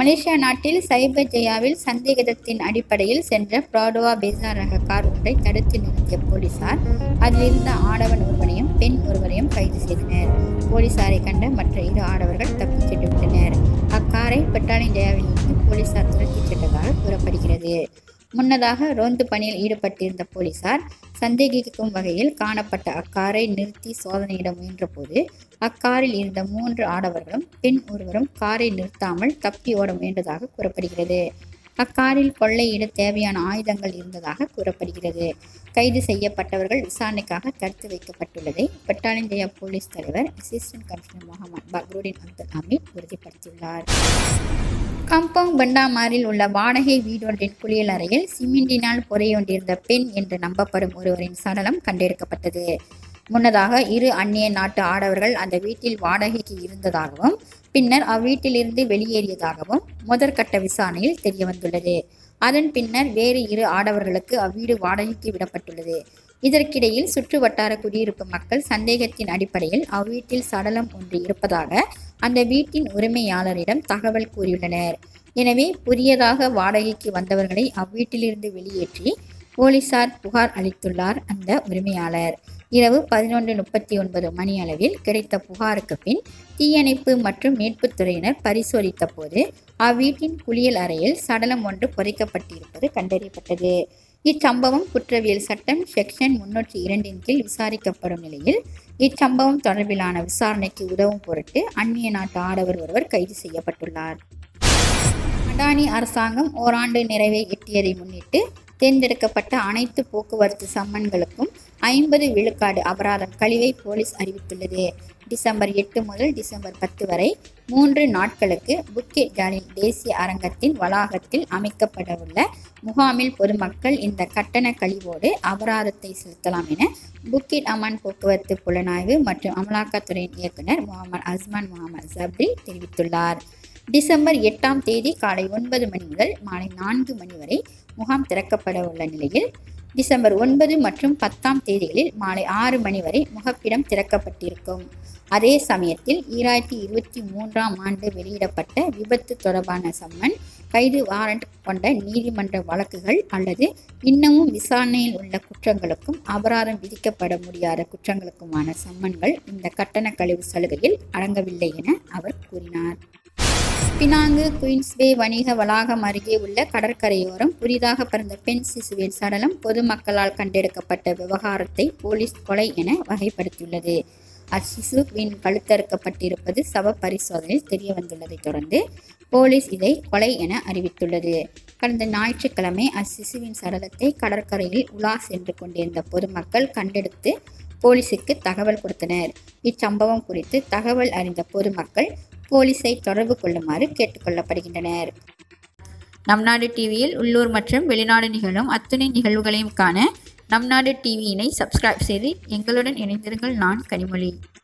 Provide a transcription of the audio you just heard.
Malaysia நாட்டில் சைபர் ஜெயாவில் சந்தேகத்தின் அடிப்படையில் சென்ற பிராடோவா பெசார் ரக கார் ஒன்றை தடுத்து நிறுத்திய போலீசார் அதில் இருந்த ஆடவன் ஒருவரையும் பெண் ஒருவரையும் கைது செய்தனர் போலீசாரை கண்ட மற்ற இரு ஆடவர்கள் தப்பிச் சென்று விட்டனர் அக்காரை பெட்டாலியன் ஜெயாவில் இருந்து போலீசார் துரத்திச் சென்றதாக கூறப்படுகிறது முன்னதாக ரோந்து பணியில் ஈடுபட்டிருந்த போலீசார் சந்தேகிக்கும் வகையில் காணப்பட்ட அக்காரை நிறுத்தி சோதனையிட முயன்றபோது அக்காரில் இருந்த மூன்று ஆடவர்களும் பெண் ஒருவரும் காரை நிறுத்தாமல் தப்பி ஓட முயன்றதாக கூறப்படுகிறது அக்காரில் கொள்ளையிட தேவையான ஆயுதங்கள் இருந்ததாக கூறப்படுகிறது கைது செய்யப்பட்டவர்கள் விசாரணைக்காக தடுத்து வைக்கப்பட்டுள்ளதை பெட்டாலியன் ஜெயா போலீஸ் தலைவர் assistant commissioner Mohamed Fakhrudin Abdul Hamid உறுதிப்படுத்தியுள்ளார் கம்பங் பண்டாமாரில் உள்ள வாடகை வீடொன்றின் குளியலறையில் சிமெண்டினால் பொறையொன்றிருந்த பெண் என்று நம்பப்படும் ஒருவரின் சடலம் கண்டெடுக்கப்பட்டது முன்னதாக இரு அந்நிய நாட்டு ஆடவர்கள் அந்த வீட்டில் வாடகைக்கு இருந்ததாகவும் பின்னர் அவ்வீட்டிலிருந்து வெளியேறியதாகவும் முதற்கட்ட விசாரணையில் தெரியவந்துள்ளது அதன் பின்னர் வேறு இரு ஆடவர்களுக்கு அவ்வீடு வாடகைக்கு விடப்பட்டுள்ளது இதற்கிடையில் சுற்று வட்டார குடியிருப்பு மக்கள் சந்தேகத்தின் அடிப்படையில் அவ்வீட்டில் சடலம் ஒன்று இருப்பதாக அந்த வீட்டின் உரிமையாளரிடம் தகவல் கூறியுள்ளனர் எனவே புதியதாக வாடகைக்கு வந்தவர்களை அவ்வீட்டிலிருந்து வெளியேற்றி போலீசார் புகார் அளித்துள்ளார் அந்த உரிமையாளர் இரவு பதினொன்று முப்பத்தி ஒன்பது மணி அளவில் கிடைத்த புகாருக்கு பின் தீயணைப்பு மற்றும் மீட்புத் துறையினர் பரிசோதித்த போது அவ்வீட்டின் குளியல் அறையில் சடலம் ஒன்று புதைக்கப்பட்டிருப்பது கண்டறியப்பட்டது இச்சம்பவம் குற்றவியல் சட்டம் செக்ஷன் முன்னூற்றி இரண்டின் கீழ் விசாரிக்கப்படும் நிலையில் இச்சம்பவம் தொடர்பிலான விசாரணைக்கு உதவும் பொருட்டு அந்நிய நாட்டு ஆடவர் ஒருவர் கைது செய்யப்பட்டுள்ளார் அடானி அரசாங்கம் ஓராண்டு நிறைவை எட்டியதை முன்னிட்டு தேர்ந்தெடுக்கப்பட்ட அனைத்து போக்குவரத்து சம்மன்களுக்கும் ஐம்பது விழுக்காடு அபராதம் கழிவை போலீஸ் அறிவித்துள்ளது டிசம்பர் எட்டு முதல் டிசம்பர் பத்து வரை மூன்று நாட்களுக்கு புக்கே ஜாலின் தேசிய அரங்கத்தின் வளாகத்தில் அமைக்கப்படவுள்ள முகாமில் பொதுமக்கள் இந்த கட்டண கழிவோடு அபராதத்தை செலுத்தலாம் என புக்கிட் அமான் போக்குவரத்து புலனாய்வு மற்றும் அமலாக்கத்துறையின் இயக்குனர் முகமது அஸ்மான் முகமது ஜப்ரி தெரிவித்துள்ளார் டிசம்பர் எட்டாம் தேதி காலை ஒன்பது மணி முதல் மாலை நான்கு மணி வரை முகாம் திறக்கப்பட உள்ள நிலையில் டிசம்பர் ஒன்பது மற்றும் பத்தாம் தேதிகளில் மாலை ஆறு மணி வரை முகப்பிடம் திறக்கப்பட்டிருக்கும் அதே சமயத்தில் ஈராயிரத்தி இருபத்தி மூன்றாம் ஆண்டு வெளியிடப்பட்ட விபத்து தொடர்பான சம்மன் கைது வாரண்ட் கொண்ட நீதிமன்ற வழக்குகள் அல்லது இன்னமும் விசாரணையில் உள்ள குற்றங்களுக்கும் அபராதம் விதிக்கப்பட முடியாத குற்றங்களுக்குமான சம்மன்கள் இந்த கட்டண கழிவு சலுகையில் அடங்கவில்லை என அவர் கூறினார் பினாங்கு குயின்ஸ்வே வணிக வளாகம் அருகே உள்ள கடற்கரையோரம் புதிதாக பிறந்த பெண் சிசுவின் சடலம் பொதுமக்களால் கண்டெடுக்கப்பட்ட விவகாரத்தை போலீஸ் கொலை என வகைப்படுத்தியுள்ளது அச்சிசுவின் கழுத்தறுக்கப்பட்டிருப்பது சவ பரிசோதனையில் தெரிய வந்துள்ளதை தொடர்ந்து போலீஸ் இதை கொலை என அறிவித்துள்ளது கடந்த ஞாயிற்றுக்கிழமை அச்சிசுவின் சடலத்தை கடற்கரையில் உலா சென்று கொண்டிருந்த பொதுமக்கள் கண்டெடுத்து போலீசுக்கு தகவல் கொடுத்தனர் இச்சம்பவம் குறித்து தகவல் அறிந்த பொதுமக்கள் போலீஸை தொடர்பு கொள்ளுமாறு கேட்டுக்கொள்ளப்படுகின்றனர் நம் நாடு டிவியில் உள்ளூர் மற்றும் வெளிநாடு நிகழும் அத்துணை நிகழ்வுகளையும் காண நம் நாடு டிவியினை சப்ஸ்கிரைப் செய்து எங்களுடன் இணைந்திருங்கள் நான் கனிமொழி